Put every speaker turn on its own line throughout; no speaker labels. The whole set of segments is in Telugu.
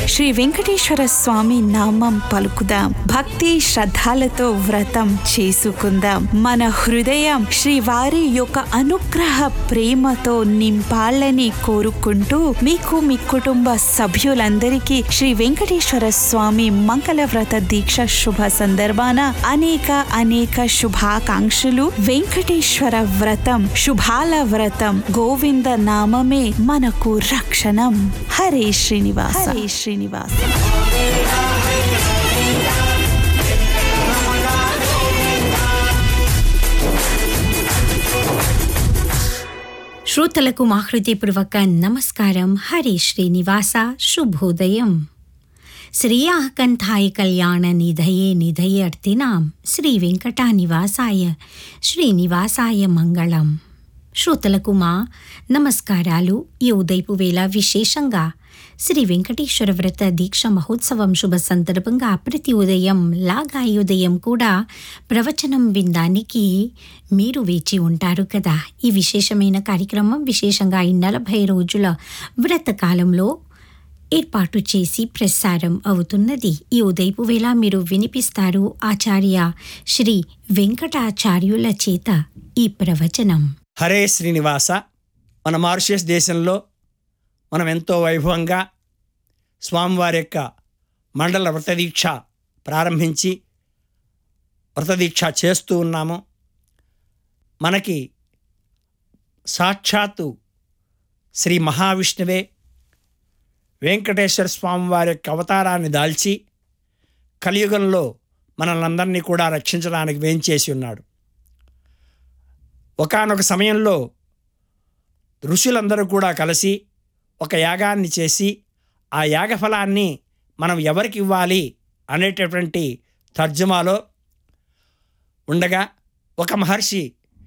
శ్రీ వెంకటేశ్వర స్వామి నామం పలుకుదాం భక్తి శ్రద్ధలతో వ్రతం చేసుకుందాం మన హృదయం శ్రీవారి యొక్క అనుగ్రహ ప్రేమతో నింపాలని కోరుకుంటూ మీకు మీ కుటుంబ సభ్యులందరికీ శ్రీ వెంకటేశ్వర స్వామి మంగళ వ్రత దీక్ష శుభ సందర్భాన అనేక అనేక శుభాకాంక్షలు వెంకటేశ్వర వ్రతం శుభాల వ్రతం గోవింద నామమే మనకు రక్షణం హరే శ్రీనివాస హరే శ్రీనివాస
శ్రోతలకు మా హృదయపూర్వక నమస్కారం హరి శ్రీనివాస శుభోదయం శ్రేయాకంఠాయ కళ్యాణ నిధయే నిధయే అర్తినాం శ్రీ వెంకటా నివాసాయ శ్రీనివాసాయ మంగళం శ్రోతలకు మా నమస్కారాలు ఈ ఉదయపు వేళ విశేషంగా శ్రీ వెంకటేశ్వర వ్రత దీక్ష మహోత్సవం శుభ సందర్భంగా ప్రతి ఉదయం లాగా ఈ ఉదయం కూడా ప్రవచనం వినడానికి మీరు వేచి ఉంటారు కదా ఈ విశేషమైన కార్యక్రమం విశేషంగా ఈ నలభై రోజుల వ్రత కాలంలో ఏర్పాటు చేసి ప్రసారం అవుతున్నది ఈ ఉదయపు వేళ మీరు వినిపిస్తారు ఆచార్య శ్రీ వెంకటాచార్యుల చేత ఈ ప్రవచనం
హరే శ్రీనివాస మన మారిషస్ దేశంలో మనం ఎంతో వైభవంగా స్వామివారి యొక్క మండల వ్రతదీక్ష ప్రారంభించి వ్రతదీక్ష చేస్తూ ఉన్నాము మనకి సాక్షాత్తు శ్రీ మహావిష్ణువే వెంకటేశ్వర స్వామి వారి యొక్క అవతారాన్ని దాల్చి కలియుగంలో మనల్నందరినీ కూడా రక్షించడానికి వేంచేసి ఉన్నాడు ఒకానొక సమయంలో ఋషులందరూ కూడా కలిసి ఒక యాగాన్ని చేసి ఆ యాగఫలాన్ని మనం ఎవరికి ఇవ్వాలి అనేటటువంటి తర్జుమాలో ఉండగా ఒక మహర్షి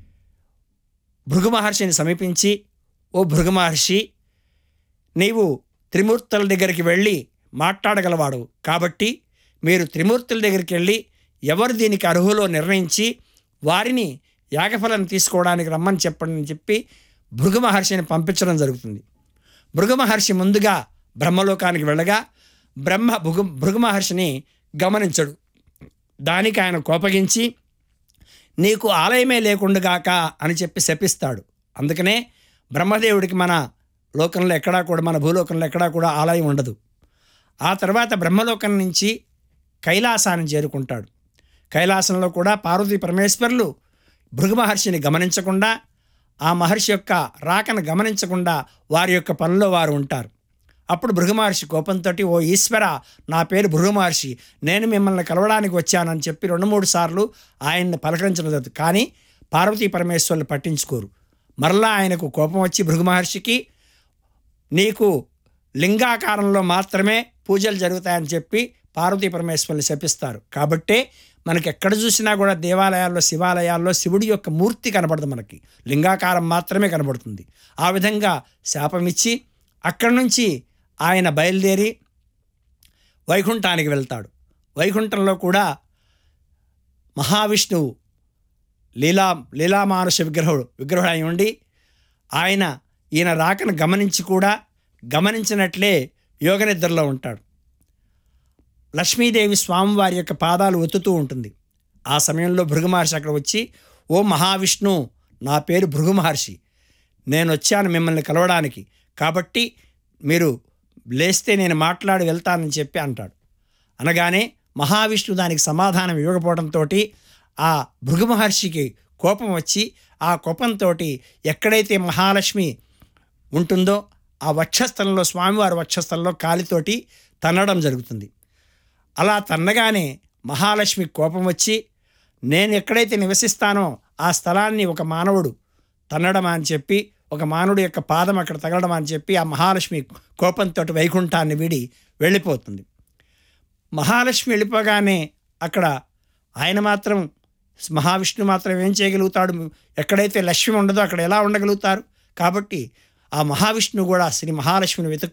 భృగు మహర్షిని సమీపించి ఓ భృగు మహర్షి నీవు త్రిమూర్తుల దగ్గరికి వెళ్ళి మాట్లాడగలవాడు కాబట్టి మీరు త్రిమూర్తుల దగ్గరికి వెళ్ళి ఎవరు దీనికి అర్హులో నిర్ణయించి వారిని యాగఫలం తీసుకోవడానికి రమ్మని చెప్పండి అని చెప్పి భృగు మహర్షిని పంపించడం జరుగుతుంది భృగు మహర్షి ముందుగా బ్రహ్మలోకానికి వెళ్ళగా బ్రహ్మ భృగు భృగు మహర్షిని గమనించడు దానికి ఆయన కోపగించి నీకు ఆలయమే లేకుండాగాక అని చెప్పి శపిస్తాడు అందుకనే బ్రహ్మదేవుడికి మన లోకంలో ఎక్కడా కూడా మన భూలోకంలో ఎక్కడా కూడా ఆలయం ఉండదు ఆ తర్వాత బ్రహ్మలోకం నుంచి కైలాసాన్ని చేరుకుంటాడు కైలాసంలో కూడా పార్వతీ పరమేశ్వరులు భృగు మహర్షిని గమనించకుండా ఆ మహర్షి యొక్క రాకను గమనించకుండా వారి యొక్క పనిలో వారు ఉంటారు అప్పుడు భృగు మహర్షి కోపంతో ఓ ఈశ్వర నా పేరు భృగు మహర్షి నేను మిమ్మల్ని కలవడానికి వచ్చానని చెప్పి రెండు మూడు సార్లు ఆయన్ని పలకరించడం జరుగుతుంది కానీ పార్వతీ పరమేశ్వరులు పట్టించుకోరు మరలా ఆయనకు కోపం వచ్చి భృగు మహర్షికి నీకు లింగాకారంలో మాత్రమే పూజలు జరుగుతాయని చెప్పి పార్వతీ పరమేశ్వరులు శపిస్తారు కాబట్టే మనకి ఎక్కడ చూసినా కూడా దేవాలయాల్లో శివాలయాల్లో శివుడి యొక్క మూర్తి కనబడదు మనకి లింగాకారం మాత్రమే కనబడుతుంది ఆ విధంగా శాపమిచ్చి అక్కడి నుంచి ఆయన బయలుదేరి వైకుంఠానికి వెళ్తాడు వైకుంఠంలో కూడా మహావిష్ణువు లీలా లీలామానుష విగ్రహుడు విగ్రహుడు అయి ఉండి ఆయన ఈయన రాకను గమనించి కూడా గమనించినట్లే యోగనిద్రలో ఉంటాడు లక్ష్మీదేవి స్వామివారి యొక్క పాదాలు ఒత్తుతూ ఉంటుంది ఆ సమయంలో భృగు మహర్షి అక్కడ వచ్చి ఓ మహావిష్ణు నా పేరు భృగు మహర్షి నేను వచ్చాను మిమ్మల్ని కలవడానికి కాబట్టి మీరు లేస్తే నేను మాట్లాడి వెళ్తానని చెప్పి అంటాడు అనగానే మహావిష్ణు దానికి సమాధానం ఇవ్వకపోవడంతో ఆ భృగు మహర్షికి కోపం వచ్చి ఆ కోపంతో ఎక్కడైతే మహాలక్ష్మి ఉంటుందో ఆ వక్షస్థలంలో స్వామివారి వక్షస్థలంలో కాలితోటి తన్నడం జరుగుతుంది అలా తన్నగానే మహాలక్ష్మి కోపం వచ్చి నేను ఎక్కడైతే నివసిస్తానో ఆ స్థలాన్ని ఒక మానవుడు తన్నడం అని చెప్పి ఒక మానవుడి యొక్క పాదం అక్కడ తగలడం అని చెప్పి ఆ మహాలక్ష్మి కోపంతో వైకుంఠాన్ని వీడి వెళ్ళిపోతుంది మహాలక్ష్మి వెళ్ళిపోగానే అక్కడ ఆయన మాత్రం మహావిష్ణు మాత్రం ఏం చేయగలుగుతాడు ఎక్కడైతే లక్ష్మి ఉండదో అక్కడ ఎలా ఉండగలుగుతారు కాబట్టి ఆ మహావిష్ణువు కూడా శ్రీ మహాలక్ష్మిని వెతుక్కు